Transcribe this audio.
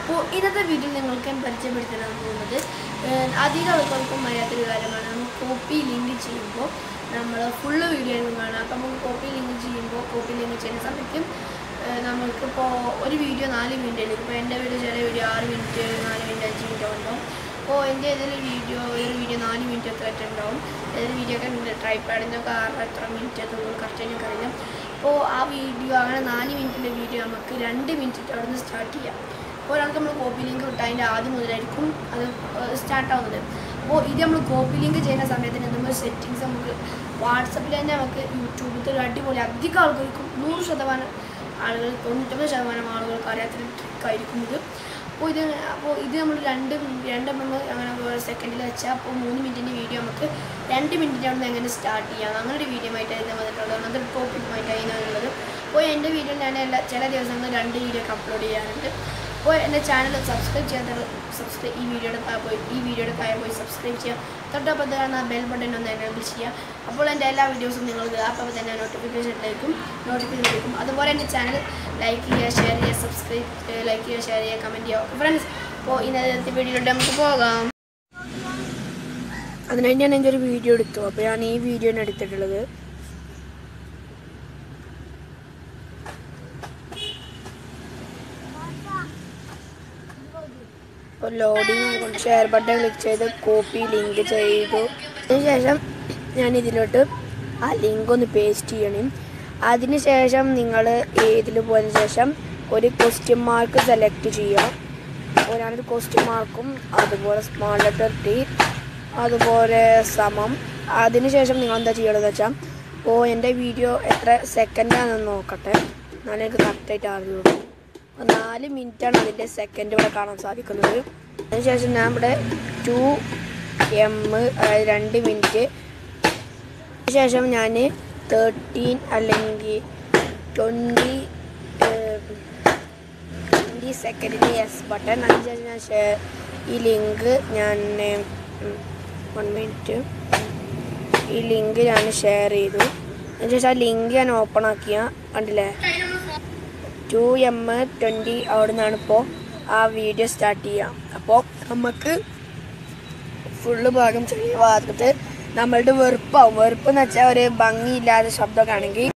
അപ്പോൾ ഇന്നത്തെ വീഡിയോ നിങ്ങൾക്ക് ഞാൻ പരിചയപ്പെടുത്താൻ പോകുന്നത് ഏഹ് അധികം ആൾക്കാർക്കും അറിയാത്തൊരു കാര്യമാണ് നമ്മൾ കോപ്പി ലിങ്ക് ചെയ്യുമ്പോൾ നമ്മൾ ഫുള്ള് വീഡിയോ ആയിരിക്കും കാണാം അപ്പോൾ നമുക്ക് കോപ്പി ലിങ്ക് ചെയ്യുമ്പോൾ കോപ്പി ലിങ്ക് ചെയ്യുന്ന സമയത്ത് ഏഹ് നമുക്കിപ്പോൾ ഒരു വീഡിയോ നാല് മിനിറ്റ് എടുക്കും ഇപ്പോൾ എൻ്റെ വീഡിയോ ചെറിയ വീഡിയോ ആറ് മിനിറ്റ് നാല് മിനിറ്റ് അഞ്ച് മിനിറ്റ് ഉണ്ടാവും അപ്പോൾ എൻ്റെ ഏതൊരു വീഡിയോ ഒരു വീഡിയോ നാല് മിനിറ്റ് എത്ര ആയിട്ട് ഉണ്ടാവും ഏതൊരു വീഡിയോ ഒക്കെ ഉണ്ട് ട്രൈപ്പാഡിൻ്റെ കാരണം എത്ര മിനിറ്റ് എത്തുള്ളൂ കറക്റ്റ് എനിക്കറിയാം അപ്പോൾ ആ വീഡിയോ അങ്ങനെ നാല് മിനിറ്റിൻ്റെ വീഡിയോ നമുക്ക് രണ്ട് മിനിറ്റ് അവിടെ നിന്ന് സ്റ്റാർട്ട് ചെയ്യാം അപ്പോൾ ഒരാൾക്ക് നമ്മൾ കോപ്പി ലിങ്ക് വിട്ടാൽ അതിൻ്റെ ആദ്യം മുതലായിരിക്കും അത് സ്റ്റാർട്ട് ആവുന്നത് അപ്പോൾ ഇത് നമ്മൾ കോപ്പി ലിങ്ക് ചെയ്യുന്ന സമയത്തിന് നമ്മൾ സെറ്റിങ്സ് നമുക്ക് വാട്സപ്പിൽ തന്നെ നമുക്ക് യൂട്യൂബിൽ ഒരു അടിപൊളി അധികം ആൾക്കാർക്കും നൂറ് ശതമാനം ആളുകൾ തൊണ്ണൂറ്റൊമ്പത് ശതമാനം ആളുകൾക്ക് അറിയാത്തൊരു ട്രിക്കായിരിക്കും ഇത് അപ്പോൾ ഇത് അപ്പോൾ ഇത് നമ്മൾ രണ്ട് രണ്ട് നമ്മൾ അങ്ങനെ സെക്കൻഡിൽ വെച്ചാൽ അപ്പോൾ മൂന്ന് മിനിറ്റിൻ്റെ വീഡിയോ നമുക്ക് രണ്ട് മിനിറ്റിൻ്റെ അവിടെ നിന്ന് എങ്ങനെ സ്റ്റാർട്ട് ചെയ്യാം അങ്ങനെ ഒരു വീഡിയോ ആയിട്ടായിരുന്നു വന്നിട്ടുള്ളത് അങ്ങനത്തെ ടോപ്പിക്കുമായിട്ടായിരുന്നു ഉള്ളത് അപ്പോൾ എൻ്റെ വീഡിയോ ഞാൻ എല്ലാ ചില ദിവസങ്ങളിൽ രണ്ട് വീഡിയോ ഒക്കെ അപ്ലോഡ് ചെയ്യാറുണ്ട് അപ്പോൾ എൻ്റെ ചാനൽ സബ്സ്ക്രൈബ് ചെയ്യാത്ത സബ്സ്ക്രൈബ് ഈ വീഡിയോയുടെ താഴെ പോയി ഈ വീഡിയോയുടെ താഴെ പോയി സബ്സ്ക്രൈബ് ചെയ്യുക തൊട്ടപ്പോൾ തന്നെ ബെൽ ബട്ടൺ ഒന്ന് എനേബിൾ ചെയ്യുക അപ്പോൾ എൻ്റെ എല്ലാ വീഡിയോസും നിങ്ങൾക്ക് അപ്പോൾ തന്നെ നോട്ടിഫിക്കേഷനിലേക്കും നോട്ടിഫിക്കേഷൻ ലഭിക്കും അതുപോലെ എൻ്റെ ചാനൽ ലൈക്ക് ചെയ്യുക ഷെയർ ചെയ്യുക സബ്സ്ക്രൈബ് ലൈക്ക് ചെയ്യുക ഷെയർ ചെയ്യുക കമൻറ്റ് ചെയ്യുക ഫ്രണ്ട്സ് അപ്പോൾ ഇന്നത്തെ വീഡിയോയിലോട്ട് നമുക്ക് പോകാം അതിനായിട്ട് ഞാൻ എൻ്റെ ഒരു വീഡിയോ എടുത്തു അപ്പോൾ ഞാൻ ഈ വീഡിയോ ആണ് എടുത്തിട്ടുള്ളത് അപ്പോൾ ലോഡിങ് കൊണ്ട് ഷെയർ ബട്ടൺ ക്ലിക്ക് ചെയ്ത് കോപ്പി ലിങ്ക് ചെയ്തു അതിനുശേഷം ഞാൻ ഇതിലോട്ട് ആ ലിങ്ക് ഒന്ന് പേസ്റ്റ് ചെയ്യണം അതിനുശേഷം നിങ്ങൾ ഇതിൽ പോയതിനു ശേഷം ഒരു ക്വസ്റ്റ്യൻ മാർക്ക് സെലക്ട് ചെയ്യുക അപ്പോൾ ഞാനൊരു ക്വസ്റ്റ്യൻ മാർക്കും അതുപോലെ സ്മാൾ ലെറ്റർ ടി അതുപോലെ സമം അതിനുശേഷം നിങ്ങൾ എന്താ ചെയ്യണമെന്ന് വെച്ചാൽ അപ്പോൾ എൻ്റെ വീഡിയോ എത്ര സെക്കൻഡാണെന്ന് നോക്കട്ടെ എന്നാലും എനിക്ക് കറക്റ്റായിട്ട് അറിയുള്ളൂ അപ്പോൾ നാല് മിനിറ്റാണ് അതിൻ്റെ സെക്കൻഡ് ഇവിടെ കാണാൻ സാധിക്കുന്നത് അതിനുശേഷം ഞാൻ ഇവിടെ ടു എം അതായത് രണ്ട് മിനിറ്റ് അതിനുശേഷം ഞാൻ തേർട്ടീൻ അല്ലെങ്കിൽ ട്വൻറ്റി ട്വൻറ്റി സെക്കൻഡിന് യെസ് ബട്ടൺ അതിനുശേഷം ഞാൻ ഷെയർ ഈ ലിങ്ക് ഞാൻ വൺ മിനിറ്റ് ഈ ലിങ്ക് ഞാൻ ഷെയർ ചെയ്തു അതിനുശേഷം ആ ലിങ്ക് ഞാൻ ഓപ്പൺ ആക്കിയ കണ്ടില്ലേ ടു എം ട്വൻറ്റി അവിടെ നിന്നാണ് ഇപ്പോൾ ആ വീഡിയോ സ്റ്റാർട്ട് ചെയ്യുക അപ്പോൾ നമുക്ക് ഫുള്ള് ഭാഗം ചെറിയ ഭാഗത്ത് നമ്മളുടെ വെറുപ്പാവും വെറുപ്പ് എന്ന് വെച്ചാൽ ഒരു ഭംഗിയില്ലാത്ത ശബ്ദമൊക്കെ ആണെങ്കിൽ